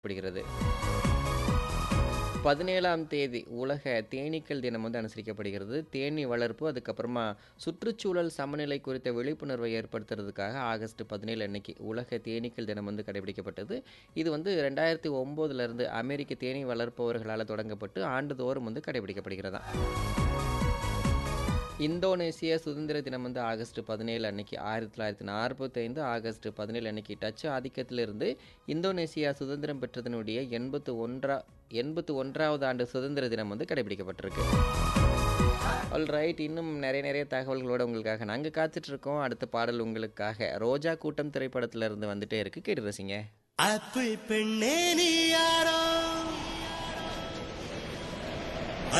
படுகிறது பதினேழாம் தேதி உலக தேனீக்கள் தினம் வந்து அனுசரிக்கப்படுகிறது தேனீ வளர்ப்பு அதுக்கப்புறமா சுற்றுச்சூழல் சமநிலை குறித்த விழிப்புணர்வை ஏற்படுத்துறதுக்காக ஆகஸ்ட் பதினேழு அன்னைக்கு உலக தேனீக்கள் தினம் வந்து கடைபிடிக்கப்பட்டது இது வந்து ரெண்டாயிரத்தி ஒம்போதுலேருந்து அமெரிக்க தேனீ வளர்ப்பவர்களால் தொடங்கப்பட்டு ஆண்டுதோறும் வந்து கடைபிடிக்கப்படுகிறதா இந்தோனேசிய சுதந்திர தினம் வந்து ஆகஸ்ட் பதினேழு அன்னைக்கு ஆயிரத்தி தொள்ளாயிரத்தி நாற்பத்தைந்து ஆகஸ்ட் பதினேழு அன்னைக்கு டச்சு ஆதிக்கத்திலிருந்து இந்தோனேசியா சுதந்திரம் பெற்றதனுடைய எண்பத்து ஒன்றா எண்பத்து ஒன்றாவது ஆண்டு சுதந்திர தினம் வந்து கடைபிடிக்கப்பட்டிருக்கு ஆல் ரைட் இன்னும் நிறைய நிறைய தகவல்களோட உங்களுக்காக நாங்கள் காத்துட்ருக்கோம் அடுத்த பாடல் உங்களுக்காக ரோஜா கூட்டம் திரைப்படத்துல இருந்து வந்துட்டே இருக்கு கேட்டு ரசிங்க ஆப்பிள் பெண்ணே நீ யாரோ